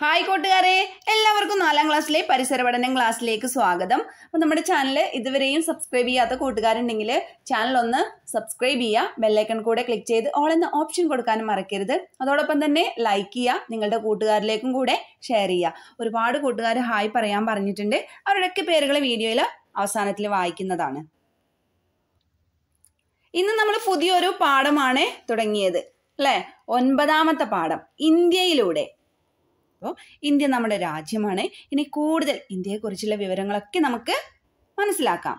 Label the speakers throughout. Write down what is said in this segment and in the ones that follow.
Speaker 1: hi കൂട്ടുകാരെ എല്ലാവർക്കും നാലാം ക്ലാസ്സിലെ പരിസര പഠനം ക്ലാസ്സിലേക്ക് സ്വാഗതം അപ്പോൾ നമ്മുടെ ചാനൽ ഇതുവരെയും സബ്സ്ക്രൈബ് ചെയ്യാത്ത കൂട്ടുകാരുണ്ടെങ്കിൽ ചാനൽ ഒന്ന് സബ്സ്ക്രൈബ് ചെയ്യുക ബെല്ലൈക്കൺ കൂടെ ക്ലിക്ക് ചെയ്ത് ഓൾ എന്ന ഓപ്ഷൻ കൊടുക്കാനും മറക്കരുത് അതോടൊപ്പം തന്നെ ലൈക്ക് ചെയ്യുക നിങ്ങളുടെ കൂട്ടുകാരിലേക്കും കൂടെ ഷെയർ ചെയ്യുക ഒരുപാട് കൂട്ടുകാർ ഹായ് പറയാൻ പറഞ്ഞിട്ടുണ്ട് അവരുടെയൊക്കെ പേരുകൾ വീഡിയോയിൽ അവസാനത്തിൽ വായിക്കുന്നതാണ് ഇന്ന് നമ്മൾ പുതിയൊരു പാഠമാണ് തുടങ്ങിയത് അല്ലേ ഒൻപതാമത്തെ പാഠം ഇന്ത്യയിലൂടെ അപ്പോൾ ഇന്ത്യ നമ്മുടെ രാജ്യമാണ് ഇനി കൂടുതൽ ഇന്ത്യയെക്കുറിച്ചുള്ള വിവരങ്ങളൊക്കെ നമുക്ക് മനസ്സിലാക്കാം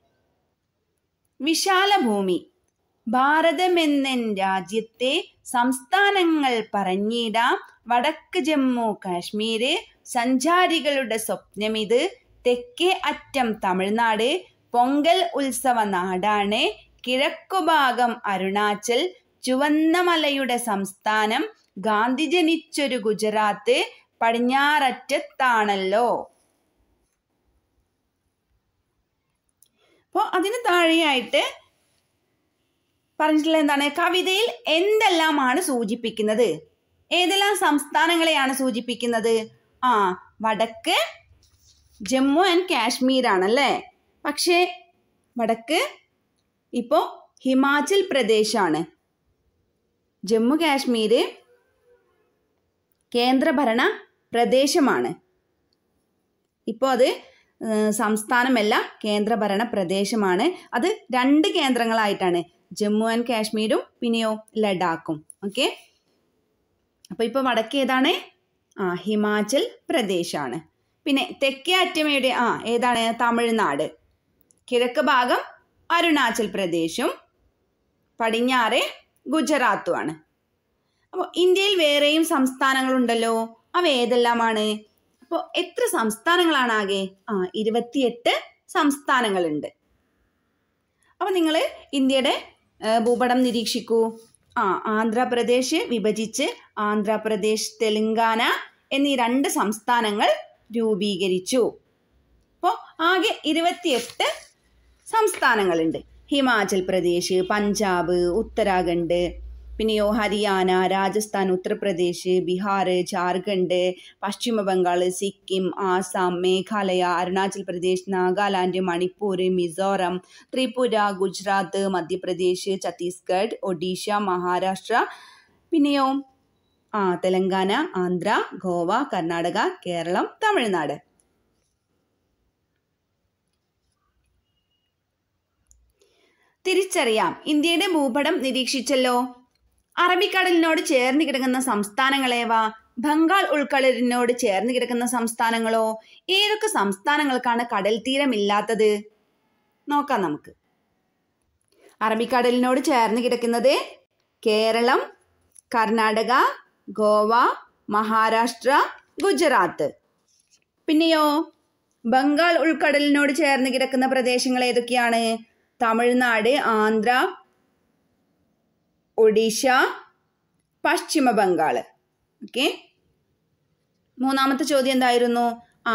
Speaker 1: വിശാല ഭൂമി ഭാരതമെന്നൻ രാജ്യത്തെ സംസ്ഥാനങ്ങൾ പറഞ്ഞിടാം വടക്ക് ജമ്മു കാശ്മീര് സഞ്ചാരികളുടെ സ്വപ്നമിത് തെക്കേ അറ്റം തമിഴ്നാട് പൊങ്കൽ ഉത്സവ നാടാണ് കിഴക്കുഭാഗം അരുണാചൽ ചുവന്ന മലയുടെ സംസ്ഥാനം ഗാന്ധി ജനിച്ചൊരു ഗുജറാത്ത് പടിഞ്ഞാററ്റത്താണല്ലോ അപ്പോൾ അതിന് താഴെയായിട്ട് പറഞ്ഞിട്ടുള്ള എന്താണ് കവിതയിൽ എന്തെല്ലാമാണ് സൂചിപ്പിക്കുന്നത് ഏതെല്ലാം സംസ്ഥാനങ്ങളെയാണ് സൂചിപ്പിക്കുന്നത് ആ വടക്ക് ജമ്മു ആൻഡ് കാശ്മീർ ആണല്ലേ പക്ഷേ വടക്ക് ഇപ്പോൾ ഹിമാചൽ പ്രദേശാണ് ജമ്മു കാശ്മീർ കേന്ദ്രഭരണ പ്രദേശമാണ് ഇപ്പോൾ അത് ഏഹ്, സംസ്ഥാനമല്ല കേന്ദ്രഭരണ പ്രദേശമാണ് അത് രണ്ട് കേന്ദ്രങ്ങളായിട്ടാണ് ജമ്മു ആൻഡ് കാശ്മീരും പിന്നെയോ ലഡാക്കും ഓക്കെ അപ്പോൾ ഇപ്പോൾ വടക്ക് ഏതാണ് ആ ഹിമാചൽ പ്രദേശാണ് പിന്നെ തെക്കേ അറ്റം എവിടെ ആ ഏതാണ് തമിഴ്നാട് കിഴക്ക് ഭാഗം അരുണാചൽ പ്രദേശും പടിഞ്ഞാറ് ഗുജറാത്തുമാണ് അപ്പോൾ ഇന്ത്യയിൽ വേറെയും സംസ്ഥാനങ്ങളുണ്ടല്ലോ അവ ഏതെല്ലാമാണ് അപ്പോൾ എത്ര സംസ്ഥാനങ്ങളാണ് ആകെ ആ ഇരുപത്തിയെട്ട് സംസ്ഥാനങ്ങളുണ്ട് അപ്പോൾ നിങ്ങൾ ഇന്ത്യയുടെ ഏ, ഭൂപടം നിരീക്ഷിക്കൂ ആ ആന്ധ്രാപ്രദേശ് വിഭജിച്ച് ആന്ധ്രാപ്രദേശ് തെലങ്കാന എന്നീ രണ്ട് സംസ്ഥാനങ്ങൾ രൂപീകരിച്ചു അപ്പോൾ ആകെ ഇരുപത്തിയെട്ട് സംസ്ഥാനങ്ങളുണ്ട് ഹിമാചൽ പ്രദേശ് പഞ്ചാബ് ഉത്തരാഖണ്ഡ് പിന്നെയോ ഹരിയാന രാജസ്ഥാൻ ഉത്തർപ്രദേശ് ബീഹാർ ജാർഖണ്ഡ് പശ്ചിമ ബംഗാൾ സിക്കിം ആസാം മേഘാലയ അരുണാചൽ പ്രദേശ് നാഗാലാൻഡ് മണിപ്പൂർ മിസോറം ത്രിപുര ഗുജറാത്ത് മധ്യപ്രദേശ് ഛത്തീസ്ഗഡ് ഒഡീഷ മഹാരാഷ്ട്ര പിന്നെയോ ആ തെലങ്കാന ആന്ധ്ര ഗോവ കർണാടക കേരളം തമിഴ്നാട് തിരിച്ചറിയാം ഇന്ത്യയുടെ ഭൂപടം നിരീക്ഷിച്ചല്ലോ അറബിക്കടലിനോട് ചേർന്ന് കിടക്കുന്ന സംസ്ഥാനങ്ങളേവ ബംഗാൾ ഉൾക്കടലിനോട് ചേർന്ന് കിടക്കുന്ന സംസ്ഥാനങ്ങളോ ഏതൊക്കെ സംസ്ഥാനങ്ങൾക്കാണ് കടൽ തീരമില്ലാത്തത് നോക്കാം നമുക്ക് അറബിക്കടലിനോട് ചേർന്ന് കിടക്കുന്നത് കേരളം കർണാടക ഗോവ മഹാരാഷ്ട്ര ഗുജറാത്ത് പിന്നെയോ ബംഗാൾ ഉൾക്കടലിനോട് ചേർന്ന് കിടക്കുന്ന പ്രദേശങ്ങൾ ഏതൊക്കെയാണ് തമിഴ്നാട് ആന്ധ്ര ഒഡീഷ പശ്ചിമ ബംഗാൾ ഓക്കെ മൂന്നാമത്തെ ചോദ്യം എന്തായിരുന്നു ആ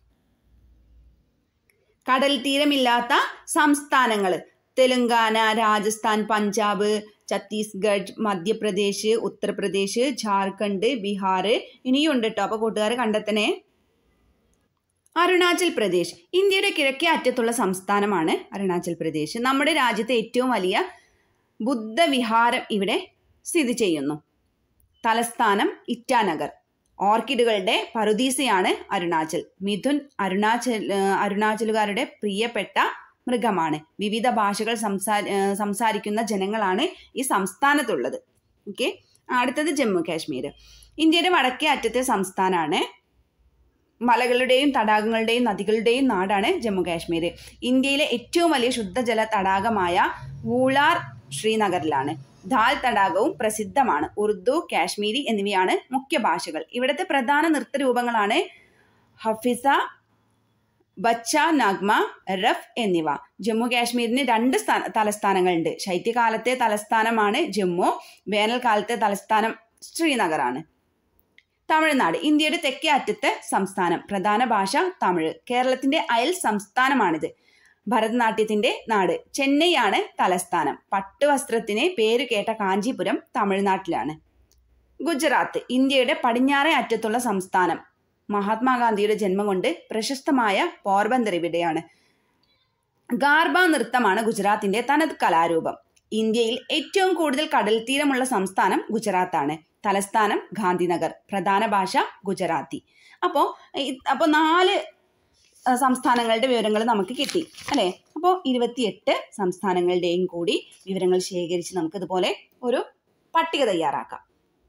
Speaker 1: കടൽ തീരമില്ലാത്ത സംസ്ഥാനങ്ങൾ തെലങ്കാന രാജസ്ഥാൻ പഞ്ചാബ് ഛത്തീസ്ഗഡ് മധ്യപ്രദേശ് ഉത്തർപ്രദേശ് ജാർഖണ്ഡ് ബീഹാർ ഇനിയും ഉണ്ട് കേട്ടോ അപ്പോൾ കൂട്ടുകാർ കണ്ടെത്തണേ അരുണാചൽ പ്രദേശ് ഇന്ത്യയുടെ കിഴക്കേ അറ്റത്തുള്ള സംസ്ഥാനമാണ് അരുണാചൽ പ്രദേശ് നമ്മുടെ രാജ്യത്തെ ഏറ്റവും വലിയ ബുദ്ധവിഹാരം ഇവിടെ സ്ഥിതി ചെയ്യുന്നു തലസ്ഥാനം ഇറ്റാനഗർ ഓർക്കിഡുകളുടെ പറുദീസയാണ് അരുണാചൽ മിഥുൻ അരുണാചൽ ഏഹ് അരുണാചലുകാരുടെ പ്രിയപ്പെട്ട മൃഗമാണ് വിവിധ ഭാഷകൾ സംസാ ഏഹ് സംസാരിക്കുന്ന ജനങ്ങളാണ് ഈ സംസ്ഥാനത്തുള്ളത് ഓക്കെ അടുത്തത് ജമ്മു കാശ്മീർ ഇന്ത്യയുടെ വടക്കേ അറ്റത്തെ സംസ്ഥാനമാണ് മലകളുടെയും തടാകങ്ങളുടെയും നദികളുടെയും നാടാണ് ജമ്മു കാശ്മീർ ഇന്ത്യയിലെ ഏറ്റവും വലിയ ശുദ്ധജല തടാകമായ വൂളാർ ശ്രീനഗറിലാണ് ധാൽ തടാകവും പ്രസിദ്ധമാണ് ഉറുദു കാശ്മീരി എന്നിവയാണ് മുഖ്യ ഭാഷകൾ ഇവിടുത്തെ പ്രധാന നൃത്തരൂപങ്ങളാണ് ഹഫിസ ബച്ച നഗ്മ റഫ് എന്നിവ ജമ്മു കാശ്മീരിന് രണ്ട് സ്ഥാന തലസ്ഥാനങ്ങളുണ്ട് ശൈത്യകാലത്തെ തലസ്ഥാനമാണ് ജമ്മു വേനൽക്കാലത്തെ തലസ്ഥാനം ശ്രീനഗറാണ് തമിഴ്നാട് ഇന്ത്യയുടെ തെക്കേ അറ്റത്തെ സംസ്ഥാനം പ്രധാന ഭാഷ തമിഴ് കേരളത്തിന്റെ അയൽ സംസ്ഥാനമാണിത് ഭരതനാട്യത്തിന്റെ നാട് ചെന്നൈയാണ് തലസ്ഥാനം പട്ടുവസ്ത്രത്തിന് പേരുകേട്ട കാഞ്ചീപുരം തമിഴ്നാട്ടിലാണ് ഗുജറാത്ത് ഇന്ത്യയുടെ പടിഞ്ഞാറേ അറ്റത്തുള്ള സംസ്ഥാനം മഹാത്മാഗാന്ധിയുടെ ജന്മം കൊണ്ട് പ്രശസ്തമായ പോർബന്ദർ ഇവിടെയാണ് ഗാർബ നൃത്തമാണ് ഗുജറാത്തിന്റെ തനത് കലാരൂപം ഇന്ത്യയിൽ ഏറ്റവും കൂടുതൽ കടൽ തീരമുള്ള സംസ്ഥാനം ഗുജറാത്താണ് തലസ്ഥാനം ഗാന്ധിനഗർ പ്രധാന ഭാഷ ഗുജറാത്തി അപ്പോൾ അപ്പോൾ നാല് ആ, സംസ്ഥാനങ്ങളുടെ വിവരങ്ങൾ നമുക്ക് കിട്ടി അല്ലേ അപ്പോൾ ഇരുപത്തിയെട്ട് സംസ്ഥാനങ്ങളുടെയും കൂടി വിവരങ്ങൾ ശേഖരിച്ച് നമുക്ക് ഇതുപോലെ ഒരു പട്ടിക തയ്യാറാക്കാം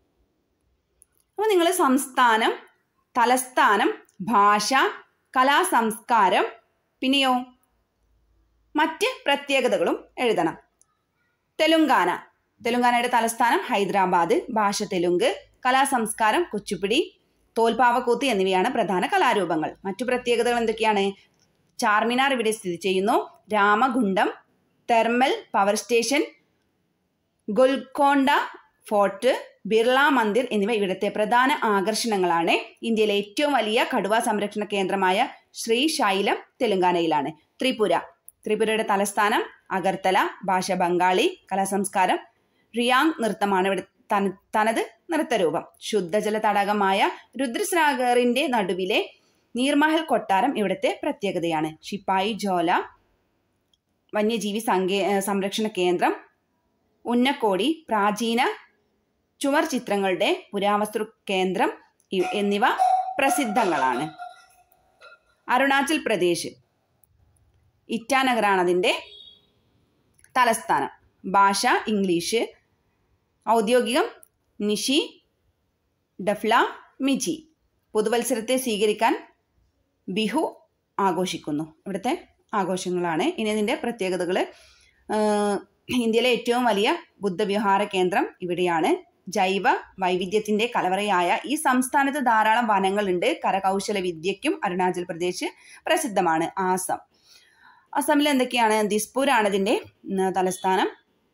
Speaker 1: അപ്പോൾ നിങ്ങൾ സംസ്ഥാനം തലസ്ഥാനം ഭാഷ കലാസംസ്കാരം പിന്നെയോ മറ്റ് പ്രത്യേകതകളും എഴുതണം തെലുങ്കാന തെലുങ്കാനയുടെ തലസ്ഥാനം ഹൈദരാബാദ് ഭാഷ തെലുങ്ക് കലാസംസ്കാരം കുച്ചുപ്പിടി തോൽപ്പാവക്കൂത്ത് എന്നിവയാണ് പ്രധാന കലാരൂപങ്ങൾ മറ്റു പ്രത്യേകതകൾ എന്തൊക്കെയാണ് ചാർമിനാർ ഇവിടെ സ്ഥിതി ചെയ്യുന്നു Ramagundam thermal power station Golconda fort Birla Mandir എന്നിവ ഇവിടുത്തെ പ്രധാന ആകർഷണങ്ങളാണ് ഇന്ത്യയിലെ ഏറ്റവും വലിയ കടുവ സംരക്ഷണ കേന്ദ്രമായ ശ്രീശൈലം തെലുങ്കാനയിലാണ് ത്രിപുര ത്രിപുരയുടെ തലസ്ഥാനം അഗർത്തല ഭാഷ ബംഗാളി കലാസംസ്കാരം റിയാങ് നൃത്തമാണ് ഇവിടെ തന- തനത് നൃത്തരൂപം ശുദ്ധജല തടാകമായ രുദ്രസാഗറിന്റെ നടുവിലെ നീർമഹൽ കൊട്ടാരം ഇവിടുത്തെ പ്രത്യേകതയാണ് ശിപ്പായി ജോല വന്യജീവി സങ്കേ ഏഹ് സംരക്ഷണ കേന്ദ്രം ഉന്നക്കോടി പ്രാചീന ചുമർ ചിത്രങ്ങളുടെ പുരാവസ്തു കേന്ദ്രം ഇ- എന്നിവ പ്രസിദ്ധങ്ങളാണ് അരുണാചൽ പ്രദേശ് ഇറ്റാനഗറാണ് അതിൻ്റെ തലസ്ഥാനം ഭാഷ ഇംഗ്ലീഷ് ഔദ്യോഗികം നിഷി ഡഫ്ല മിജി പുതുവത്സരത്തെ സ്വീകരിക്കാൻ ബിഹു ആഘോഷിക്കുന്നു ഇവിടുത്തെ ആഘോഷങ്ങളാണ് ഇനി ഇതിൻ്റെ പ്രത്യേകതകൾ ഇന്ത്യയിലെ ഏറ്റവും വലിയ ബുദ്ധവിഹാര കേന്ദ്രം ഇവിടെയാണ് ജൈവ വൈവിധ്യത്തിന്റെ കലവറയായ ഈ സംസ്ഥാനത്ത് ധാരാളം വനങ്ങളുണ്ട് കരകൗശല വിദ്യയ്ക്കും അരുണാചൽ പ്രദേശ് പ്രസിദ്ധമാണ് ആസം അസമിൽ എന്തൊക്കെയാണ് ദിസ്പൂരാണ് ഇതിൻ്റെ ഉം, തലസ്ഥാനം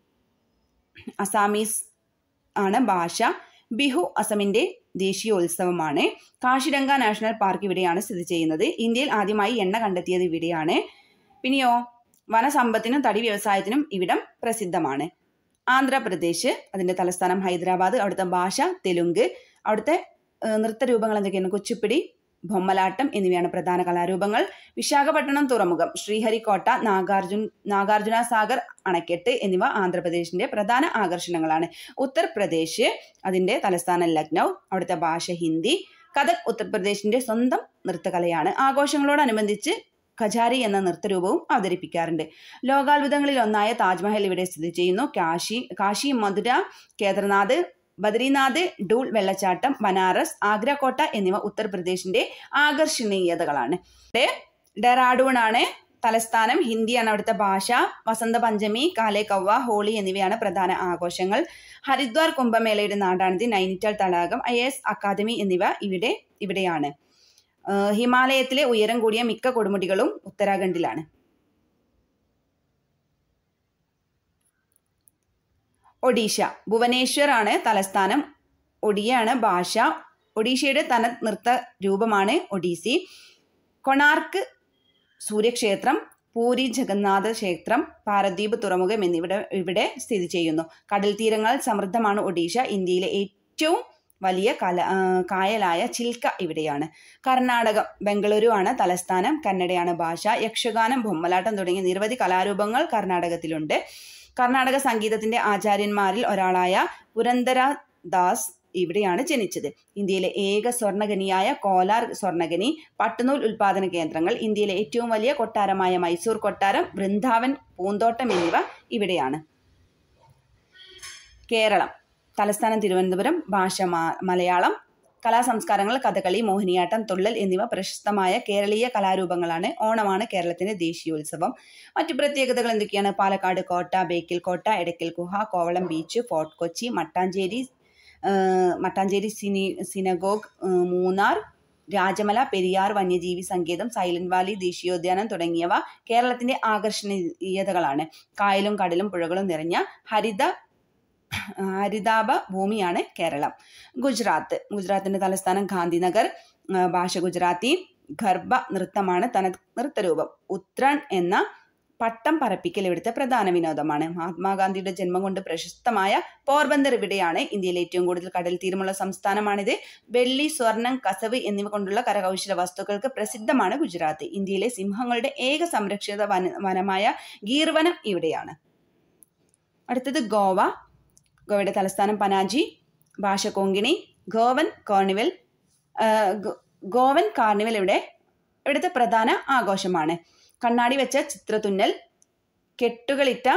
Speaker 1: അസാമീസ് ആണ് ഭാഷ ബിഹു അസമിന്റെ ദേശീയോത്സവമാണ് കാശിരംഗ നാഷണൽ പാർക്ക് ഇവിടെയാണ് സ്ഥിതി ചെയ്യുന്നത് ഇന്ത്യയിൽ ആദ്യമായി എണ്ണ കണ്ടെത്തിയത് ഇവിടെയാണ് പിന്നെയോ വനസമ്പത്തിനും തടി വ്യവസായത്തിനും ഇവിടം പ്രസിദ്ധമാണ് ആന്ധ്രാപ്രദേശ് അതിന്റെ തലസ്ഥാനം ഹൈദരാബാദ് അവിടുത്തെ ഭാഷ തെലുങ്ക് അവിടുത്തെ ഏഹ്, നൃത്തരൂപങ്ങൾ എന്തൊക്കെയാണ് കുച്ചിപ്പിടി ബൊമ്മലാട്ടം എന്നിവയാണ് പ്രധാന കലാരൂപങ്ങൾ വിശാഖപട്ടണം തുറമുഖം ശ്രീഹരിക്കോട്ട നാഗാർജുൻ നാഗാർജുന സാഗർ അണക്കെട്ട് എന്നിവ ആന്ധ്രാപ്രദേശിന്റെ പ്രധാന ആകർഷണങ്ങളാണ് ഉത്തർപ്രദേശ് അതിന്റെ തലസ്ഥാനം ലക്നൗ അവിടുത്തെ ഭാഷ ഹിന്ദി കഥക് ഉത്തർപ്രദേശിന്റെ സ്വന്തം നൃത്തകലയാണ് ആഘോഷങ്ങളോടനുബന്ധിച്ച് ഖജാരി എന്ന നൃത്തരൂപവും അവതരിപ്പിക്കാറുണ്ട് ലോകാത്ഭുതങ്ങളിൽ ഒന്നായ താജ്മഹൽ ഇവിടെ സ്ഥിതി ചെയ്യുന്നു കാശി കാശി മധുര കേദർനാഥ് ബദ്രിനാഥ് ഡൂൾ വെള്ളച്ചാട്ടം ബനാറസ് ആഗ്ര കോട്ട എന്നിവ ഉത്തർപ്രദേശിന്റെ ആകർഷണീയതകളാണ് ഇവിടെ ഡെറാഡൂൺ ആണ് തലസ്ഥാനം ഹിന്ദിയാണ് അവിടുത്തെ ഭാഷ വസന്ത പഞ്ചമി കാലേ കൗവ ഹോളി എന്നിവയാണ് പ്രധാന ആഘോഷങ്ങൾ ഹരിദ്വാർ കുംഭമേളയുടെ നാടാണിത് നൈനിറ്റാൾ തടാകം ഐ എസ് അക്കാദമി എന്നിവ ഇവിടെ ഇവിടെയാണ് ഏഹ് ഹിമാലയത്തിലെ ഉയരം കൂടിയ മിക്ക കൊടുമുടികളും ഉത്തരാഖണ്ഡിലാണ് ഒഡീഷ ഭുവനേശ്വർ ആണ് തലസ്ഥാനം ഒഡിയാണ് ഭാഷ ഒഡീഷയുടെ തനത് നൃത്ത രൂപമാണ് ഒഡീസി കൊണാർക്ക് സൂര്യക്ഷേത്രം പൂരി ജഗന്നാഥ ക്ഷേത്രം പാരദ്വീപ് തുറമുഖം എന്നിവിടെ ഇവിടെ സ്ഥിതി ചെയ്യുന്നു കടൽ തീരങ്ങൾ സമൃദ്ധമാണ് ഒഡീഷ ഇന്ത്യയിലെ ഏറ്റവും വലിയ കല ആ, കായലായ ചിൽക്ക ഇവിടെയാണ് കർണാടകം ബംഗളൂരു ആണ് തലസ്ഥാനം കന്നഡയാണ് ഭാഷ യക്ഷഗാനം ബൊമ്മലാട്ടം തുടങ്ങിയ നിരവധി കലാരൂപങ്ങൾ കർണാടകത്തിലുണ്ട് കർണാടക സംഗീതത്തിന്റെ ആചാര്യന്മാരിൽ ഒരാളായ പുരന്ദര ദാസ് ഇവിടെയാണ് ജനിച്ചത് ഇന്ത്യയിലെ ഏക സ്വർണ്ണഖനിയായ കോലാർ സ്വർണ്ണഖനി പട്ടുനൂൽ ഉൽപാദന കേന്ദ്രങ്ങൾ ഇന്ത്യയിലെ ഏറ്റവും വലിയ കൊട്ടാരമായ മൈസൂർ കൊട്ടാരം വൃന്ദാവൻ പൂന്തോട്ടം എന്നിവ ഇവിടെയാണ് കേരളം തലസ്ഥാനം തിരുവനന്തപുരം ഭാഷ മാ- മലയാളം കലാസംസ്കാരങ്ങൾ കഥകളി മോഹിനിയാട്ടം തുള്ളൽ എന്നിവ പ്രശസ്തമായ കേരളീയ കലാരൂപങ്ങളാണ് ഓണമാണ് കേരളത്തിന്റെ ദേശീയോത്സവം മറ്റു പ്രത്യേകതകൾ എന്തൊക്കെയാണ് പാലക്കാട് കോട്ട ബേക്കൽ കോട്ട എടക്കൽ ഗുഹ കോവളം ബീച്ച് ഫോർട്ട് കൊച്ചി മട്ടാഞ്ചേരി ആ, മട്ടാഞ്ചേരി സിനി സിനഗോഗ് ആ, മൂന്നാർ രാജമല പെരിയാർ വന്യജീവി സങ്കേതം സൈലന്റ് വാലി ദേശീയോദ്യാനം തുടങ്ങിയവ കേരളത്തിന്റെ ആകർഷണീയതകളാണ് കായലും കടലും പുഴകളും നിറഞ്ഞ ഹരിത ഹരിതാപ ഭൂമിയാണ് കേരളം ഗുജറാത്ത് ഗുജറാത്തിന്റെ തലസ്ഥാനം ഗാന്ധിനഗർ ആ, ഭാഷ ഗുജറാത്തി ഗർഭ നൃത്തമാണ് തനത് നൃത്തരൂപം ഉത്രാൻ എന്ന പട്ടം പറപ്പിക്കൽ ഇവിടുത്തെ പ്രധാന വിനോദമാണ് മഹാത്മാഗാന്ധിയുടെ ജന്മം കൊണ്ട് പ്രശസ്തമായ പോർബന്ദർ ഇവിടെയാണ് ഇന്ത്യയിലെ ഏറ്റവും കൂടുതൽ കടൽ തീരമുള്ള സംസ്ഥാനമാണിത് വെള്ളി സ്വർണം കസവ് എന്നിവ കൊണ്ടുള്ള കരകൗശല വസ്തുക്കൾക്ക് പ്രസിദ്ധമാണ് ഗുജറാത്ത് ഇന്ത്യയിലെ സിംഹങ്ങളുടെ ഏക സംരക്ഷിത വന വനമായ ഗീർവനം ഇവിടെയാണ് അടുത്തത് ഗോവ ഗോവയുടെ തലസ്ഥാനം പനാജി ഭാഷ കൊങ്കിണി ഗോവൻ കാർണിവൽ ആ, ഗോ- ഗോവൻ കാർണിവൽ ഇവിടെ ഇവിടുത്തെ പ്രധാന ആഘോഷമാണ് കണ്ണാടി വെച്ച ചിത്രത്തുന്നൽ കെട്ടുകളിട്ട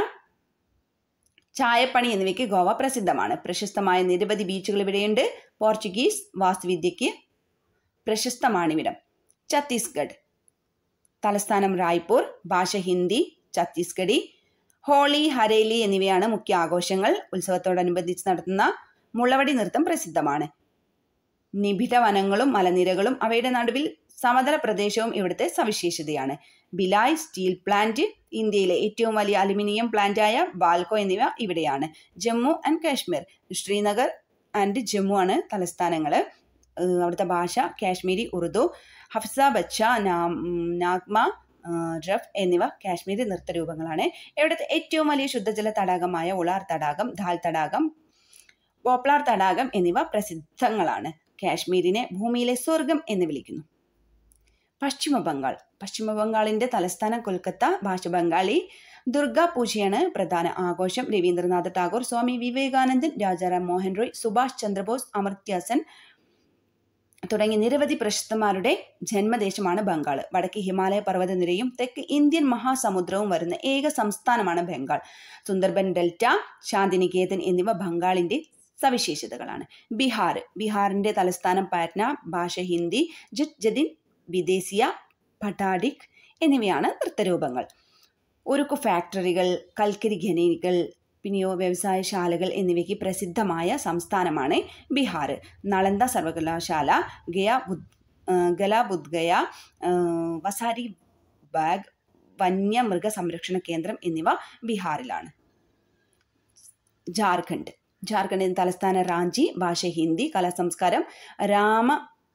Speaker 1: ചായപ്പണി എന്നിവയ്ക്ക് ഗോവ പ്രസിദ്ധമാണ് പ്രശസ്തമായ നിരവധി ബീച്ചുകൾ ഇവിടെയുണ്ട് പോർച്ചുഗീസ് വാസ്തുവിദ്യയ്ക്ക് പ്രശസ്തമാണിവിടം ഛത്തീസ്ഗഡ് തലസ്ഥാനം റായ്പൂർ ഭാഷ ഹിന്ദി ഛത്തീസ്ഗഡി ഹോളി ഹരേലി എന്നിവയാണ് മുഖ്യ ആഘോഷങ്ങൾ ഉത്സവത്തോടനുബന്ധിച്ച് നടത്തുന്ന മുളവടി നൃത്തം പ്രസിദ്ധമാണ് നിബിഡ വനങ്ങളും മലനിരകളും അവയുടെ നടുവിൽ സമതല പ്രദേശവും ഇവിടുത്തെ സവിശേഷതയാണ് ബിലായ് സ്റ്റീൽ പ്ലാന്റ് ഇന്ത്യയിലെ ഏറ്റവും വലിയ അലുമിനിയം പ്ലാന്റായ ബാൽക്കോ എന്നിവ ഇവിടെയാണ് ജമ്മു ആൻഡ് കാശ്മീർ ശ്രീനഗർ ആൻഡ് ജമ്മു ആണ് തലസ്ഥാനങ്ങൾ അവിടുത്തെ ഭാഷ കാശ്മീരി ഉറുദു ഹഫ്സ ബച്ച നാം നാഗ്മ ആ, റഫ് എന്നിവ കാശ്മീരി നൃത്തരൂപങ്ങളാണ് ഇവിടുത്തെ ഏറ്റവും വലിയ ശുദ്ധജല തടാകമായ ഉളാർ തടാകം ധാൽ തടാകം പോപ്ലാർ തടാകം എന്നിവ പ്രസിദ്ധങ്ങളാണ് കാശ്മീരിനെ ഭൂമിയിലെ സ്വർഗം എന്ന് വിളിക്കുന്നു പശ്ചിമ ബംഗാൾ പശ്ചിമ ബംഗാളിന്റെ തലസ്ഥാനം കൊൽക്കത്ത ഭാഷ ബംഗാളി ദുർഗാ പൂജയാണ് പ്രധാന ആഘോഷം രവീന്ദ്രനാഥ് ടാഗോർ സ്വാമി വിവേകാനന്ദൻ രാജാറാം മോഹൻ റോയ് സുഭാഷ് ചന്ദ്രബോസ് അമർത്യ സെൻ തുടങ്ങി നിരവധി പ്രശസ്തന്മാരുടെ ജന്മദേശമാണ് ബംഗാൾ വടക്ക് ഹിമാലയ പർവ്വതനിരയും തെക്ക് ഇന്ത്യൻ മഹാസമുദ്രവും വരുന്ന ഏക സംസ്ഥാനമാണ് ബംഗാൾ സുന്ദർബൻ ഡെൽറ്റ ശാന്തിനികേതൻ എന്നിവ ബംഗാളിന്റെ സവിശേഷതകളാണ് ബീഹാർ ബീഹാറിന്റെ തലസ്ഥാനം പാറ്റ്ന ഭാഷ ഹിന്ദി ജുത് ജദിൻ വിദേശിയ പട്ടാഡിക് എന്നിവയാണ് നൃത്തരൂപങ്ങൾ ഉരുക്കു ഫാക്ടറികൾ കൽക്കരി ഖനികൾ പിന്നെയോ വ്യവസായശാലകൾ എന്നിവയ്ക്ക് പ്രസിദ്ധമായ സംസ്ഥാനമാണ് ബീഹാർ നളന്ദ സർവകലാശാല ഗയ ബുദ് ആ, ഗല ബുദ്ഗയ ആ, വസാരി ബാഗ് വന്യമൃഗ സംരക്ഷണ കേന്ദ്രം എന്നിവ ബീഹാറിലാണ് ജാർഖണ്ഡ് ജാർഖണ്ഡിന്റെ തലസ്ഥാന റാഞ്ചി ഭാഷ ഹിന്ദി കലാസംസ്കാരം രാമ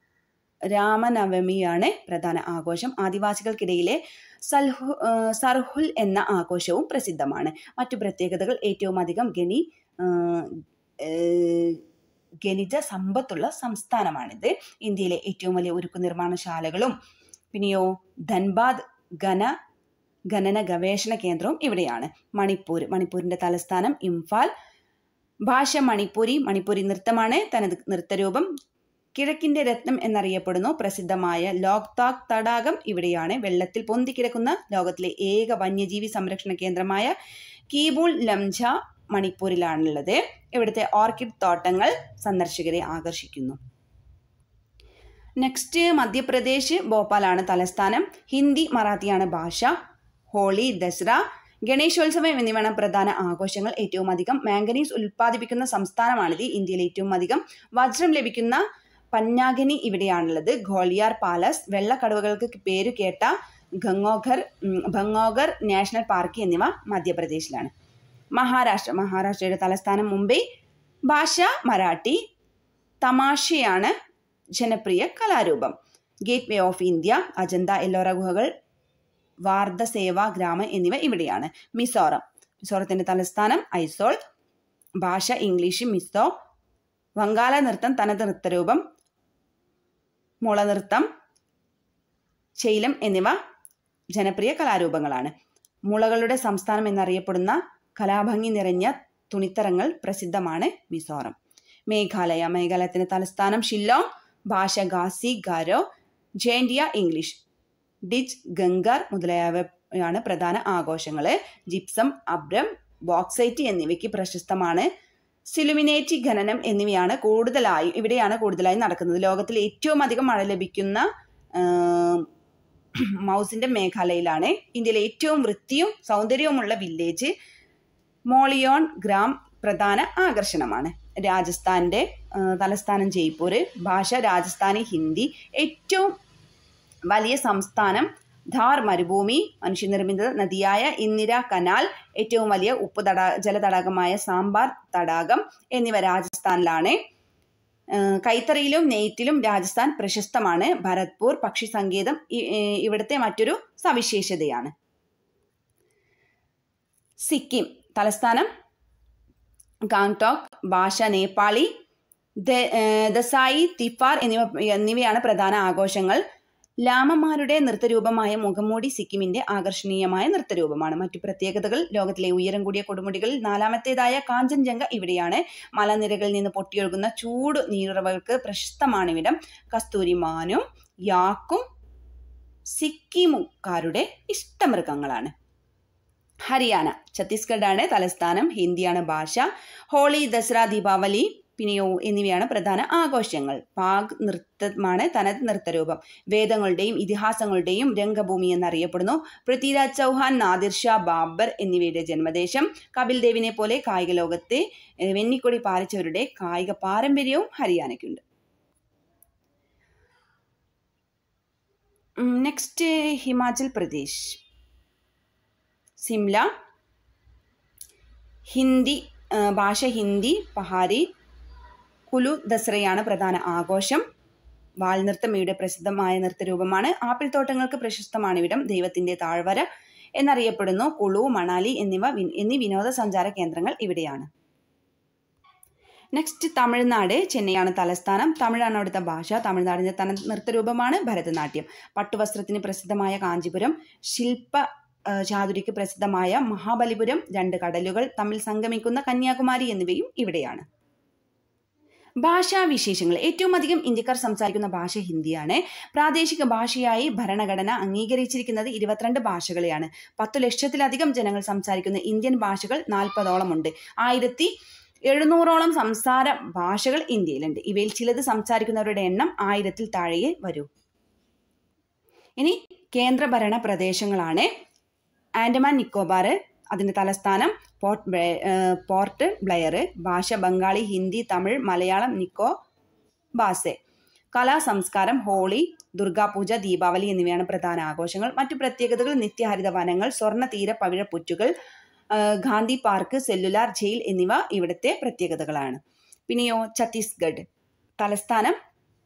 Speaker 1: രാമനവമിയാണ് പ്രധാന ആഘോഷം ആദിവാസികൾക്കിടയിലെ സൽഹു ആ, സർഹുൽ എന്ന ആഘോഷവും പ്രസിദ്ധമാണ് മറ്റു പ്രത്യേകതകൾ ഏറ്റവും അധികം ഗണി ആ, ഏ, ഗണിത സമ്പത്തുള്ള സംസ്ഥാനമാണിത് ഇന്ത്യയിലെ ഏറ്റവും വലിയ ഉരുക്കു നിർമ്മാണശാലകളും പിന്നെയോ ധൻബാദ് ഘന ഖനന ഗവേഷണ കേന്ദ്രവും ഇവിടെയാണ് മണിപ്പൂർ മണിപ്പൂരിന്റെ തലസ്ഥാനം ഇംഫാൽ ഭാഷ മണിപ്പൂരി മണിപ്പൂരി നൃത്തമാണ് തനത് നൃത്തരൂപം കിഴക്കിന്റെ രത്നം എന്നറിയപ്പെടുന്നു പ്രസിദ്ധമായ ലോക്താക് തടാകം ഇവിടെയാണ് വെള്ളത്തിൽ പൊന്തിക്കിടക്കുന്ന ലോകത്തിലെ ഏക വന്യജീവി സംരക്ഷണ കേന്ദ്രമായ കീബൂൾ ലംജ മണിപ്പൂരിലാണുള്ളത് ഇവിടുത്തെ ഓർക്കിഡ് തോട്ടങ്ങൾ സന്ദർശകരെ ആകർഷിക്കുന്നു നെക്സ്റ്റ് മധ്യപ്രദേശ് ഭോപ്പാലാണ് തലസ്ഥാനം ഹിന്ദി മറാത്തിയാണ് ഭാഷ ഹോളി ദസറ ഗണേശോത്സവം എന്നിവയാണ് പ്രധാന ആഘോഷങ്ങൾ ഏറ്റവും അധികം മാംഗനീസ് ഉൽപ്പാദിപ്പിക്കുന്ന സംസ്ഥാനമാണിത് ഇന്ത്യയിൽ ഏറ്റവും അധികം വജ്രം ലഭിക്കുന്ന പന്നാഗനി ഇവിടെയാണുള്ളത് ഘോളിയാർ പാലസ് വെള്ളക്കടുവകൾക്ക് പേരു കേട്ട ഗംഗോഘർ ഉം, ഭംഗോഘർ നാഷണൽ പാർക്ക് എന്നിവ മധ്യപ്രദേശിലാണ് മഹാരാഷ്ട്ര മഹാരാഷ്ട്രയുടെ തലസ്ഥാനം മുംബൈ ഭാഷ മറാഠി തമാശയാണ് ജനപ്രിയ കലാരൂപം gateway of India Ajanta Ellora ഗുഹകൾ വാർദ്ധസേവ ഗ്രാമ എന്നിവ ഇവിടെയാണ് മിസോറം മിസോറത്തിന്റെ തലസ്ഥാനം ഐസോൾ ഭാഷ ഇംഗ്ലീഷ് മിസോ വങ്കാല നൃത്തം തനത് നൃത്തരൂപം മുളനൃത്തം ശൈലം എന്നിവ ജനപ്രിയ കലാരൂപങ്ങളാണ് മുളകളുടെ സംസ്ഥാനം എന്നറിയപ്പെടുന്ന കലാഭംഗി നിറഞ്ഞ തുണിത്തരങ്ങൾ പ്രസിദ്ധമാണ് മിസോറം മേഘാലയ മേഘാലയത്തിന്റെ തലസ്ഥാനം ഷില്ലോങ് ഭാഷ ഗാസി ഗാരോ ജേൻഡിയ ഇംഗ്ലീഷ് ഡിജ് ഗംഗാർ മുതലായവയാണ് പ്രധാന ആഘോഷങ്ങൾ ജിപ്സം അബ്രം ബോക്സൈറ്റ് എന്നിവയ്ക്ക് പ്രശസ്തമാണ് സിലുമിനേറ്റി ഖനനം എന്നിവയാണ് കൂടുതലായി ഇവിടെയാണ് കൂടുതലായി നടക്കുന്നത് ലോകത്തിൽ ഏറ്റവും അധികം മഴ ലഭിക്കുന്ന ആം, മൗസിന്റെ മേഘാലയയിലാണ് ഇന്ത്യയിലെ ഏറ്റവും വൃത്തിയും സൗന്ദര്യവുമുള്ള വില്ലേജ് മോളിയോൺ ഗ്രാം പ്രധാന ആകർഷണമാണ് രാജസ്ഥാന്റെ ആ, തലസ്ഥാനം ജയ്പൂർ ഭാഷ രാജസ്ഥാനി ഹിന്ദി ഏറ്റവും വലിയ സംസ്ഥാനം ധാർ മരുഭൂമി മനുഷ്യനിർമ്മിത നദിയായ ഇന്ദിര കനാൽ ഏറ്റവും വലിയ ഉപ്പ് തടാ ജലതടാകമായ സാമ്പാർ തടാകം എന്നിവ രാജസ്ഥാനിലാണ് ഏഹ് കൈത്തറിയിലും നെയ്ത്തിലും രാജസ്ഥാൻ പ്രശസ്തമാണ് ഭരത്പൂർ പക്ഷി സങ്കേതം ഇ- ഏഹ് ഇവിടുത്തെ മറ്റൊരു സവിശേഷതയാണ് സിക്കിം തലസ്ഥാനം ഗാങ്ടോക്ക് ഭാഷ നേപ്പാളി ദ- ഏഹ് ദസായി തിഫാർ എന്നിവ എന്നിവയാണ് പ്രധാന ആഘോഷങ്ങൾ ലാമമാരുടെ നൃത്തരൂപമായ മുഖംമൂടി സിക്കിമിന്റെ ആകർഷണീയമായ നൃത്തരൂപമാണ് മറ്റു പ്രത്യേകതകൾ ലോകത്തിലെ ഉയരം കൂടിയ കൊടുമുടികളിൽ നാലാമത്തേതായ കാഞ്ചൻജംഗ ഇവിടെയാണ് മലനിരകളിൽ നിന്ന് പൊട്ടിയൊഴുകുന്ന ചൂട് നീരുറവകൾക്ക് പ്രശസ്തമാണ് ഇവിടം കസ്തൂരിമാനും യാക്കും സിക്കിമുകാരുടെ ഇഷ്ടമൃഗങ്ങളാണ് ഹരിയാന ഛത്തീസ്ഗഡാണ് തലസ്ഥാനം ഹിന്ദിയാണ് ഭാഷ ഹോളി ദസറ ദീപാവലി പിന്നെയോ എന്നിവയാണ് പ്രധാന ആഘോഷങ്ങൾ പാഗ് നൃത്തമാണ് തനത് നൃത്തരൂപം വേദങ്ങളുടെയും ഇതിഹാസങ്ങളുടെയും രംഗഭൂമി എന്നറിയപ്പെടുന്നു പൃഥ്വിരാജ് ചൗഹാൻ നാദിർ ഷാ ബാബർ എന്നിവയുടെ ജന്മദേശം കപിൽ ദേവിനെ പോലെ കായിക ലോകത്തെ ഏഹ്, വെന്നിക്കൊടി പാലിച്ചവരുടെ കായിക പാരമ്പര്യവും ഹരിയാനയ്ക്കുണ്ട് നെക്സ്റ്റ് ഹിമാചൽ പ്രദേശ് സിംല ഹിന്ദി ആ, ഭാഷ ഹിന്ദി പഹാരി കുലു ദസറയാണ് പ്രധാന ആഘോഷം വാൽനൃത്തം ഇവിടെ പ്രസിദ്ധമായ നൃത്തരൂപമാണ് ആപ്പിൾ തോട്ടങ്ങൾക്ക് പ്രശസ്തമാണ് ഇവിടം ദൈവത്തിന്റെ താഴ്വര എന്നറിയപ്പെടുന്നു കുളു മണാലി എന്നിവ വി- എന്നീ വിനോദസഞ്ചാര കേന്ദ്രങ്ങൾ ഇവിടെയാണ് നെക്സ്റ്റ് തമിഴ്നാട് ചെന്നൈയാണ് തലസ്ഥാനം തമിഴാണ് അവിടുത്തെ ഭാഷ തമിഴ്നാടിന്റെ തന നൃത്തരൂപമാണ് ഭരതനാട്യം പട്ടുവസ്ത്രത്തിന് പ്രസിദ്ധമായ കാഞ്ചിപുരം ശില്പ ആ, ചാതുരിക്ക് പ്രസിദ്ധമായ മഹാബലിപുരം രണ്ട് കടലുകൾ തമ്മിൽ സംഗമിക്കുന്ന കന്യാകുമാരി എന്നിവയും ഇവിടെയാണ് ഭാഷാവിശേഷങ്ങൾ ഏറ്റവും അധികം ഇന്ത്യക്കാർ സംസാരിക്കുന്ന ഭാഷ ഹിന്ദിയാണ് പ്രാദേശിക ഭാഷയായി ഭരണഘടന അംഗീകരിച്ചിരിക്കുന്നത് ഇരുപത്തിരണ്ട് ഭാഷകളെയാണ് പത്തു ലക്ഷത്തിലധികം ജനങ്ങൾ സംസാരിക്കുന്ന ഇന്ത്യൻ ഭാഷകൾ നാൽപ്പതോളം ഉണ്ട് ആയിരത്തി എഴുന്നൂറോളം സംസാര ഭാഷകൾ ഇന്ത്യയിലുണ്ട് ഇവയിൽ ചിലത് സംസാരിക്കുന്നവരുടെ എണ്ണം ആയിരത്തിൽ താഴെയേ വരൂ ഇനി കേന്ദ്രഭരണ പ്രദേശങ്ങളാണ് ആൻഡമാൻ നിക്കോബാർ അതിൻ്റെ തലസ്ഥാനം പോർട്ട് ബ്ലെ- ഏഹ് പോർട്ട് ബ്ലെയർ ഭാഷ ബംഗാളി ഹിന്ദി തമിഴ് മലയാളം നിക്കോ ബാസെ കലാ സംസ്കാരം ഹോളി ദുർഗാപൂജ ദീപാവലി എന്നിവയാണ് പ്രധാന ആഘോഷങ്ങൾ മറ്റു പ്രത്യേകതകൾ നിത്യഹരിത വനങ്ങൾ സ്വർണ്ണ തീര പവിഴപ്പുറ്റുകൾ ഏഹ് ഗാന്ധി പാർക്ക് സെല്ലുലാർ ജയിൽ എന്നിവ ഇവിടുത്തെ പ്രത്യേകതകളാണ് പിന്നെയോ ഛത്തീസ്ഗഡ് തലസ്ഥാനം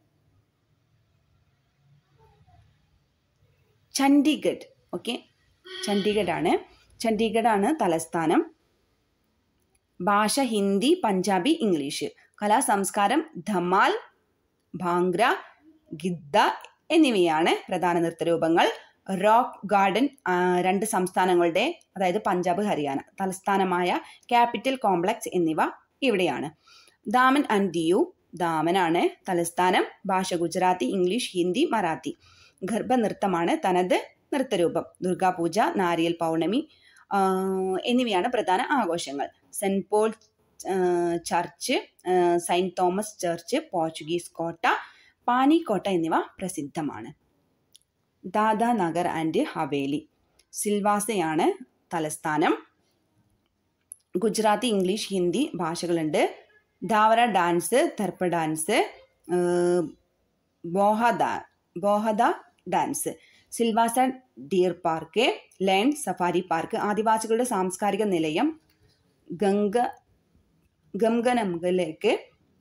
Speaker 1: ചണ്ഡീഗഡ് ഓക്കെ ചണ്ഡീഗഡാണ് ചണ്ഡീഗഡാണ് തലസ്ഥാനം ഭാഷ ഹിന്ദി പഞ്ചാബി ഇംഗ്ലീഷ് കലാ സംസ്കാരം ധമാൽ ഭാംഗ്ര ഗിദ്ദ എന്നിവയാണ് പ്രധാന നൃത്തരൂപങ്ങൾ റോക്ക് ഗാർഡൻ ആ, രണ്ട് സംസ്ഥാനങ്ങളുടെ അതായത് പഞ്ചാബ് ഹരിയാന തലസ്ഥാനമായ ക്യാപിറ്റൽ കോംപ്ലക്സ് എന്നിവ ഇവിടെയാണ് ദാമൻ ആൻഡ് ദിയു ദാമനാണ് തലസ്ഥാനം ഭാഷ ഗുജറാത്തി ഇംഗ്ലീഷ് ഹിന്ദി മറാത്തി ഗർഭനൃത്തമാണ് തനത് നൃത്തരൂപം ദുർഗാപൂജ നാരിയൽ പൗർണമി ആ, എന്നിവയാണ് പ്രധാന ആഘോഷങ്ങൾ സെൻറ്റ് പോൾ ആ, ചർച്ച് ആ, സെയിൻറ്റ് തോമസ് ചർച്ച് പോർച്ചുഗീസ് കോട്ട പാനിക്കോട്ട എന്നിവ പ്രസിദ്ധമാണ് ദാദാ നഗർ ആൻഡ് ഹവേലി സിൽവാസയാണ് തലസ്ഥാനം ഗുജറാത്തി ഇംഗ്ലീഷ് ഹിന്ദി ഭാഷകളുണ്ട് ധാവര ഡാൻസ് തർപ്പ ഡാൻസ് ഏഹ്, Bohada Bohada dance Silvassa deer park lion safari park ആദിവാസികളുടെ സാംസ്കാരിക നിലയം ഗംഗ ഗംഗനംഗലേക്ക്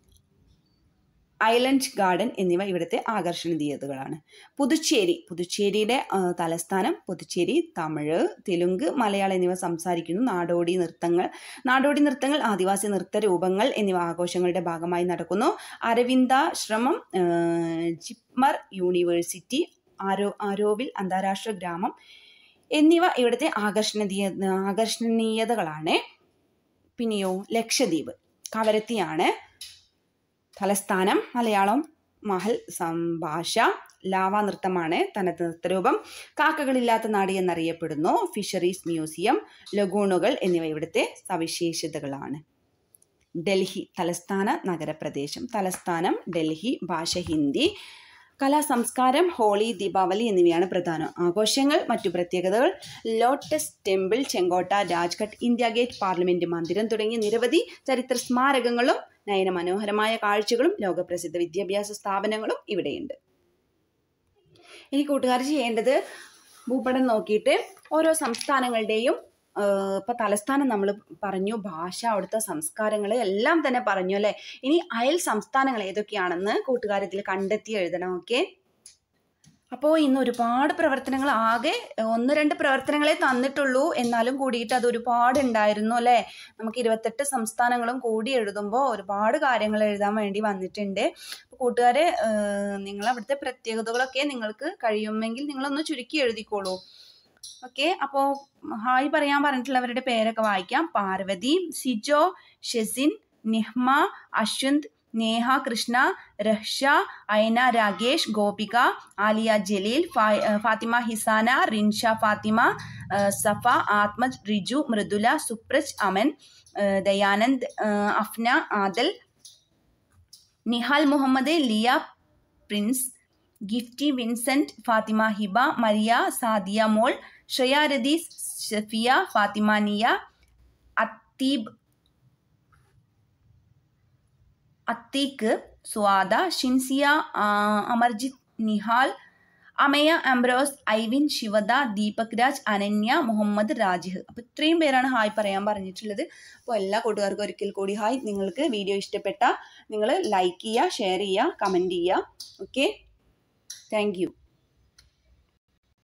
Speaker 1: ഐലൻഡ് ഗാർഡൻ എന്നിവ ഇവിടുത്തെ ആകർഷണീയതകളാണ് പുതുച്ചേരി പുതുച്ചേരിയുടെ ആ, തലസ്ഥാനം പുതുച്ചേരി തമിഴ് തെലുങ്ക് മലയാളം എന്നിവ സംസാരിക്കുന്നു നാടോടി നൃത്തങ്ങൾ നാടോടി നൃത്തങ്ങൾ ആദിവാസി നൃത്ത രൂപങ്ങൾ എന്നിവ ആഘോഷങ്ങളുടെ ഭാഗമായി നടക്കുന്നു അരവിന്ദാശ്രമം ആ, ജിപ്മർ യൂണിവേഴ്സിറ്റി ആരോ ആരോവിൽ അന്താരാഷ്ട്ര ഗ്രാമം എന്നിവ ഇവിടുത്തെ ആകർഷണീയ ആകർഷണീയതകളാണ് പിന്നെയോ ലക്ഷദ്വീപ് കവരത്തിയാണ് തലസ്ഥാനം മലയാളം മഹൽ സംഭാഷ ലാവ നൃത്തമാണ് തനത് നൃത്തരൂപം കാക്കകളില്ലാത്ത നാട് എന്നറിയപ്പെടുന്നു ഫിഷറീസ് മ്യൂസിയം ലഗൂണുകൾ എന്നിവ ഇവിടുത്തെ സവിശേഷതകളാണ് ഡൽഹി തലസ്ഥാന നഗരപ്രദേശം തലസ്ഥാനം ഡൽഹി ഭാഷ ഹിന്ദി കലാ സംസ്കാരം ഹോളി ദീപാവലി എന്നിവയാണ് പ്രധാന ആഘോഷങ്ങൾ മറ്റു പ്രത്യേകതകൾ ലോട്ടസ് ടെമ്പിൾ ചെങ്കോട്ട രാജ്ഘട്ട് ഇന്ത്യ ഗേറ്റ് പാർലമെന്റ് മന്ദിരം തുടങ്ങിയ നിരവധി ചരിത്ര സ്മാരകങ്ങളും നയന മനോഹരമായ കാഴ്ചകളും ലോകപ്രസിദ്ധ വിദ്യാഭ്യാസ സ്ഥാപനങ്ങളും ഇവിടെയുണ്ട് ഇനി കൂട്ടുകാർ ചെയ്യേണ്ടത് ഭൂപടം നോക്കിയിട്ട് ഓരോ സംസ്ഥാനങ്ങളുടെയും ഇപ്പം തലസ്ഥാനം നമ്മൾ പറഞ്ഞു ഭാഷ അവിടുത്തെ സംസ്കാരങ്ങൾ എല്ലാം തന്നെ പറഞ്ഞു അല്ലേ ഇനി അയൽ സംസ്ഥാനങ്ങൾ ഏതൊക്കെയാണെന്ന് കൂട്ടുകാർ ഇതിൽ കണ്ടെത്തി എഴുതണം ഓക്കെ അപ്പോൾ ഇന്ന് ഒരുപാട് പ്രവർത്തനങ്ങൾ ആകെ ഒന്ന് രണ്ട് പ്രവർത്തനങ്ങളെ തന്നിട്ടുള്ളൂ എന്നാലും കൂടിയിട്ട് അത് ഒരുപാട് ഉണ്ടായിരുന്നു അല്ലേ നമുക്ക് ഇരുപത്തെട്ട് സംസ്ഥാനങ്ങളും കൂടി എഴുതുമ്പോൾ ഒരുപാട് കാര്യങ്ങൾ എഴുതാൻ വേണ്ടി വന്നിട്ടുണ്ട് അപ്പോൾ കൂട്ടുകാരെ നിങ്ങൾ അവിടുത്തെ പ്രത്യേകതകളൊക്കെ നിങ്ങൾക്ക് കഴിയുമെങ്കിൽ നിങ്ങളൊന്ന് ചുരുക്കി എഴുതിക്കോളൂ ഓക്കെ അപ്പോൾ ഹായ് പറയാൻ പറഞ്ഞിട്ടുള്ളവരുടെ പേരൊക്കെ വായിക്കാം Parvathi Sijo Shezin Nihma Ashwanth Neha Krishna Rahsha Ayana Rakesh Gopika Aaliya Jaleel Fathima Hisana Rinsha Fathima Safa Athmaj Riju Mridula Supraj Aman Dayanand Afna Adal Nihal Muhammad Liya Prince Gifty Vincent Fathima Hiba Maria Sadiya Mol Shreya Radees Shafiya Fathima Niya Atheeb അത്തീക്ക് സ്വാദ ഷിൻസിയ Amarjeet Nihal Amaya Ambrose ഐവിൻ Shivada Deepak Raj Ananya Muhammad രാജിഹ് അപ്പോൾ ഇത്രയും പേരാണ് ഹായ് പറയാൻ പറഞ്ഞിട്ടുള്ളത് അപ്പോൾ എല്ലാ കൂട്ടുകാർക്കും ഒരിക്കൽ കൂടി ഹായ് നിങ്ങൾക്ക് വീഡിയോ ഇഷ്ടപ്പെട്ട നിങ്ങൾ ലൈക്ക് ചെയ്യുക ഷെയർ ചെയ്യുക കമൻറ്റ് ചെയ്യുക ഓക്കെ താങ്ക്